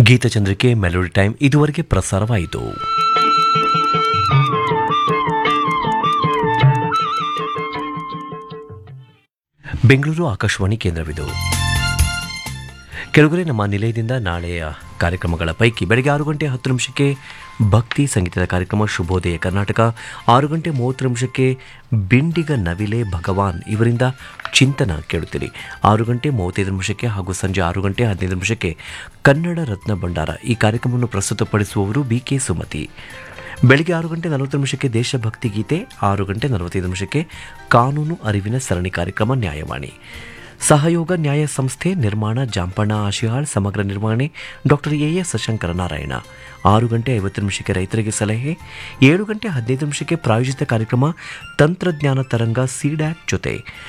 ಗೀತಚಂದ್ರಿಕೆ melody time ಇದುವರೆಗೆ ಪ್ರಸಾರವಾಯಿತು ಬೆಂಗಳೂರು ಆಕಾಶವಾಣಿ ಕೇಂದ್ರವಿದು ಕೆಲವರೆ ನಮ್ಮ ನಿಲಯದಿಂದ ನಾಳೆಯ ಕಾರ್ಯಕ್ರಮಗಳ ಪೈಕಿ ಬೆಳಗ್ಗೆ ಆರು ಗಂಟೆ ಹತ್ತು ನಿಮಿಷಕ್ಕೆ ಭಕ್ತಿ ಸಂಗೀತದ ಕಾರ್ಯಕ್ರಮ ಶುಭೋದಯ ಕರ್ನಾಟಕ ಆರು ಗಂಟೆ ಮೂವತ್ತು ನಿಮಿಷಕ್ಕೆ ಬಿಂಡಿಗ ನವಿಲೆ ಭಗವಾನ್ ಇವರಿಂದ ಚಿಂತನ ಕೇಳುತ್ತೀರಿ ಆರು ಗಂಟೆ ಮೂವತ್ತೈದು ನಿಮಿಷಕ್ಕೆ ಹಾಗೂ ಸಂಜೆ ಆರು ಗಂಟೆ ಹದಿನೈದು ನಿಮಿಷಕ್ಕೆ ಕನ್ನಡ ರತ್ನ ಭಂಡಾರ ಈ ಕಾರ್ಯಕ್ರಮವನ್ನು ಪ್ರಸ್ತುತಪಡಿಸುವವರು ಬಿ ಕೆ ಸುಮತಿ ಬೆಳಿಗ್ಗೆ ಆರು ಗಂಟೆ ನಲವತ್ತು ನಿಮಿಷಕ್ಕೆ ದೇಶಭಕ್ತಿ ಗೀತೆ ಆರು ಗಂಟೆ ನಲವತ್ತೈದು ನಿಮಿಷಕ್ಕೆ ಕಾನೂನು ಅರಿವಿನ ಸರಣಿ ಕಾರ್ಯಕ್ರಮ ನ್ಯಾಯವಾಣಿ ಸಹಯೋಗ ನ್ಯಾಯ ಸಂಸ್ಥೆ ನಿರ್ಮಾಣ ಜಾಂಪಣ್ಣ ಆಶಿಹಾಳ್ ಸಮಗ್ರ ನಿರ್ವಹಣೆ doctor A S Shankara Narayana ಆರು ಗಂಟೆ ಐವತ್ತು ನಿಮಿಷಕ್ಕೆ ರೈತರಿಗೆ ಸಲಹೆ ಏಳು ಗಂಟೆ ಹದಿನೈದು ನಿಮಿಷಕ್ಕೆ ಪ್ರಾಯೋಜಿತ ಕಾರ್ಯಕ್ರಮ ತಂತ್ರಜ್ಞಾನ ತರಂಗ ಸಿಡ್ಯಾಕ್ ಜೊತೆ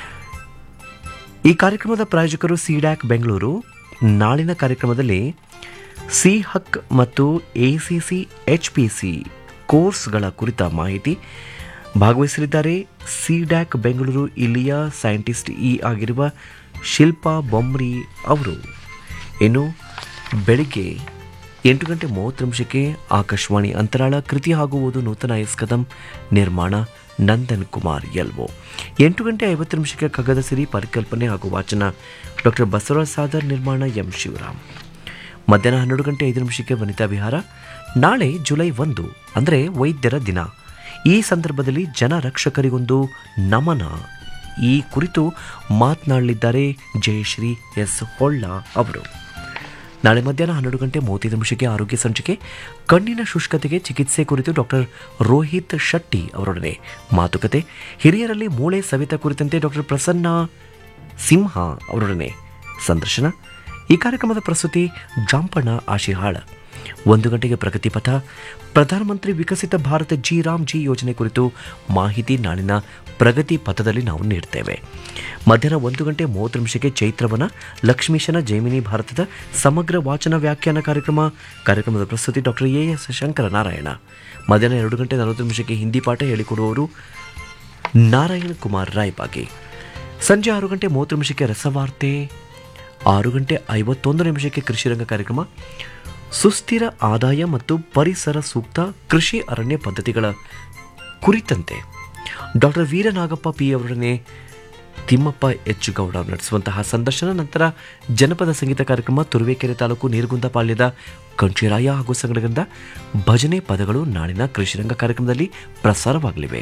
ಈ ಕಾರ್ಯಕ್ರಮದ ಪ್ರಾಯೋಜಕರು ಸಿಡ್ಯಾಕ್ ಬೆಂಗಳೂರು ನಾಳಿನ ಕಾರ್ಯಕ್ರಮದಲ್ಲಿ ಸಿ ಹಕ್ ಮತ್ತು ಎಸಿಸಿ ಎಚ್ಪಿಸಿ ಕೋರ್ಸ್ಗಳ ಕುರಿತ ಮಾಹಿತಿ ಭಾಗವಹಿಸಲಿದ್ದಾರೆ ಸಿಡ್ಯಾಕ್ ಬೆಂಗಳೂರು ಇಲ್ಲಿಯ ಸೈಂಟಿಸ್ಟ್ ಇ ಆಗಿರುವ ಶಿಲ್ಪಾ ಬೊಮ್ರಿ ಅವರು ಇನ್ನು ಬೆಳಿಗ್ಗೆ ಎಂಟು ಗಂಟೆ ಮೂವತ್ತು ನಿಮಿಷಕ್ಕೆ ಆಕಾಶವಾಣಿ ಅಂತರಾಳ ಕೃತಿ ಹಾಗೂ ಓದು ನೂತನ ಎಸ್ ಕದಂ ನಿರ್ಮಾಣ ನಂದನ್ ಕುಮಾರ್ ಎಲ್ವೋ ಎಂಟು ಗಂಟೆ ಐವತ್ತು ನಿಮಿಷಕ್ಕೆ ಕಗ್ಗದ ಸಿರಿ ಪರಿಕಲ್ಪನೆ ಹಾಗೂ ವಾಚನ ಡಾಕ್ಟರ್ ಬಸವರಾಜ್ ಸಾದರ್ ನಿರ್ಮಾಣ ಎಂ ಶಿವರಾಮ್ ಮಧ್ಯಾಹ್ನ ಹನ್ನೆರಡು ಗಂಟೆ ಐದು ನಿಮಿಷಕ್ಕೆ ವನಿತಾ ವಿಹಾರ ನಾಳೆ ಜುಲೈ ಒಂದು ಅಂದರೆ ವೈದ್ಯರ ದಿನ ಈ ಸಂದರ್ಭದಲ್ಲಿ ಜನ ರಕ್ಷಕರಿಗೊಂದು ನಮನ ಈ ಕುರಿತು ಮಾತನಾಡಲಿದ್ದಾರೆ ಜಯಶ್ರೀ ಎಸ್ ಹೊಳ್ಳ ಅವರು ನಾಳೆ ಮಧ್ಯಾಹ್ನ ಹನ್ನೆರಡು ಗಂಟೆ ಮೂವತ್ತೈದು ನಿಮಿಷಕ್ಕೆ ಆರೋಗ್ಯ ಸಂಚಿಕೆ ಕಣ್ಣಿನ ಶುಷ್ಕತೆಗೆ ಚಿಕಿತ್ಸೆ ಕುರಿತು ಡಾಕ್ಟರ್ ರೋಹಿತ್ ಶೆಟ್ಟಿ ಅವರೊಡನೆ ಮಾತುಕತೆ ಹಿರಿಯರಲ್ಲಿ ಮೂಳೆ ಸವಿತ ಕುರಿತಂತೆ ಡಾಕ್ಟರ್ ಪ್ರಸನ್ನ ಸಿಂಹ ಅವರೊಡನೆ ಸಂದರ್ಶನ ಈ ಕಾರ್ಯಕ್ರಮದ ಪ್ರಸ್ತುತಿ ಜಾಂಪಣ್ಣ ಆಶಿಹಾಳ ಒಂದು ಗಂಟೆಗೆ ಪ್ರಗತಿ ಪಥ ಪ್ರಧಾನಮಂತ್ರಿ ವಿಕಸಿತ ಭಾರತ ಜಿ ರಾಮ್ ಜಿ ಯೋಜನೆ ಕುರಿತು ಮಾಹಿತಿ ನಾಳಿನ ಪ್ರಗತಿ ಪಥದಲ್ಲಿ ನಾವು ನೀಡ್ತೇವೆ ಮಧ್ಯಾಹ್ನ ಒಂದು ಗಂಟೆ ಮೂವತ್ತು ನಿಮಿಷಕ್ಕೆ ಚೈತ್ರವನ ಲಕ್ಷ್ಮೀಶನ ಜೈಮಿನಿ ಭಾರತದ ಸಮಗ್ರ ವಾಚನ ವ್ಯಾಖ್ಯಾನ ಕಾರ್ಯಕ್ರಮ ಕಾರ್ಯಕ್ರಮದ ಪ್ರಸ್ತುತಿ doctor A S Shankara Narayana ಮಧ್ಯಾಹ್ನ ಎರಡು ಗಂಟೆ ನಲವತ್ತು ನಿಮಿಷಕ್ಕೆ ಹಿಂದಿ ಪಾಠ ಹೇಳಿಕೊಡುವವರು ನಾರಾಯಣ ಕುಮಾರ್ ರಾಯ್ಬಾಗಿ ಸಂಜೆ ಆರು ಗಂಟೆ ಮೂವತ್ತು ನಿಮಿಷಕ್ಕೆ ರಸವಾರ್ತೆ ಆರು ಗಂಟೆ ಐವತ್ತೊಂದು ನಿಮಿಷಕ್ಕೆ ಕೃಷಿರಂಗ ಕಾರ್ಯಕ್ರಮ ಸುಸ್ಥಿರ ಆದಾಯ ಮತ್ತು ಪರಿಸರ ಸೂಕ್ತ ಕೃಷಿ ಅರಣ್ಯ ಪದ್ಧತಿಗಳ ಕುರಿತಂತೆ ಡಾಕ್ಟರ್ ವೀರನಾಗಪ್ಪ ಪಿ ಅವರೊಡನೆ ತಿಮ್ಮಪ್ಪ ಎಚ್ ಗೌಡ ನಡೆಸುವಂತಹ ಸಂದರ್ಶನ ನಂತರ ಜನಪದ ಸಂಗೀತ ಕಾರ್ಯಕ್ರಮ ತುರುವೇಕೆರೆ ತಾಲೂಕು ನೀರ್ಗುಂದಪಾಳ್ಯದ ಕಂಚಿರಾಯ ಹಾಗೂ ಸಂಗಡಗಂದ ಭಜನೆ ಪದಗಳು ನಾಳಿನ ಕೃಷಿರಂಗ ಕಾರ್ಯಕ್ರಮದಲ್ಲಿ ಪ್ರಸಾರವಾಗಲಿವೆ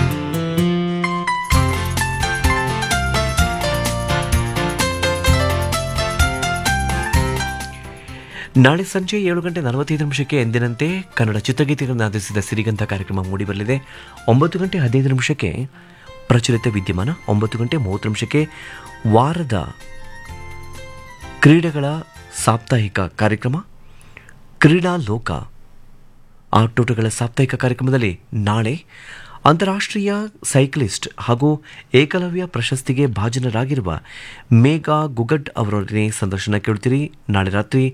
ನಾಳೆ ಸಂಜೆ ಏಳು ಗಂಟೆ ನಲವತ್ತೈದು ನಿಮಿಷಕ್ಕೆ ಎಂದಿನಂತೆ ಕನ್ನಡ ಚಿತ್ರಗೀತೆಗಳನ್ನು ಆಧರಿಸಿದ ಸಿರಿಗಂಧ ಕಾರ್ಯಕ್ರಮ ಮೂಡಿಬರಲಿದೆ ಒಂಬತ್ತು ಗಂಟೆ ಹದಿನೈದು ನಿಮಿಷಕ್ಕೆ ಪ್ರಚಲಿತ ವಿದ್ಯಮಾನ ಒಂಬತ್ತು ಗಂಟೆ ಮೂವತ್ತು ನಿಮಿಷಕ್ಕೆ ವಾರದ ಕ್ರೀಡೆಗಳ ಸಾಪ್ತಾಹಿಕ ಕಾರ್ಯಕ್ರಮ ಕ್ರೀಡಾ ಲೋಕ ಆಟೋಟಗಳ ಸಾಪ್ತಾಹಿಕ ಕಾರ್ಯಕ್ರಮದಲ್ಲಿ ನಾಳೆ ಅಂತಾರಾಷ್ಟ್ರೀಯ ಸೈಕ್ಲಿಸ್ಟ್ ಹಾಗೂ ಏಕಲವ್ಯ ಪ್ರಶಸ್ತಿಗೆ ಭಾಜನರಾಗಿರುವ ಮೇಘಾ ಗುಗಡ್ ಅವರೊಡನೆ ಸಂದರ್ಶನ ಕೇಳುತ್ತೀರಿ ನಾಳೆ ರಾತ್ರಿ